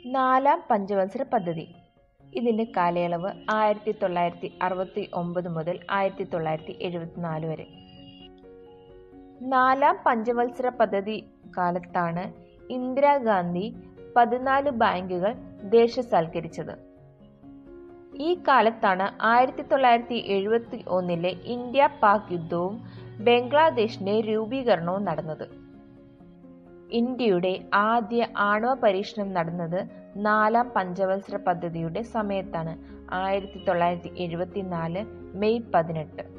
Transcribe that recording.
നാലാം പഞ്ചവത്സര പദ്ധതി ഇതിൻ്റെ കാലയളവ് ആയിരത്തി തൊള്ളായിരത്തി അറുപത്തി ഒമ്പത് മുതൽ ആയിരത്തി തൊള്ളായിരത്തി എഴുപത്തിനാല് വരെ നാലാം പഞ്ചവത്സര പദ്ധതി കാലത്താണ് ഇന്ദിരാഗാന്ധി പതിനാല് ബാങ്കുകൾ ദേശസാൽക്കരിച്ചത് ഈ കാലത്താണ് ആയിരത്തി തൊള്ളായിരത്തി എഴുപത്തി ഒന്നിലെ ഇന്ത്യ പാക് യുദ്ധവും ബംഗ്ലാദേശിന്റെ രൂപീകരണവും നടന്നത് ഇന്ത്യയുടെ ആദ്യ ആണവ പരീക്ഷണം നടന്നത് നാലാം പഞ്ചവത്സര പദ്ധതിയുടെ സമയത്താണ് ആയിരത്തി തൊള്ളായിരത്തി എഴുപത്തിനാല് മെയ് പതിനെട്ട്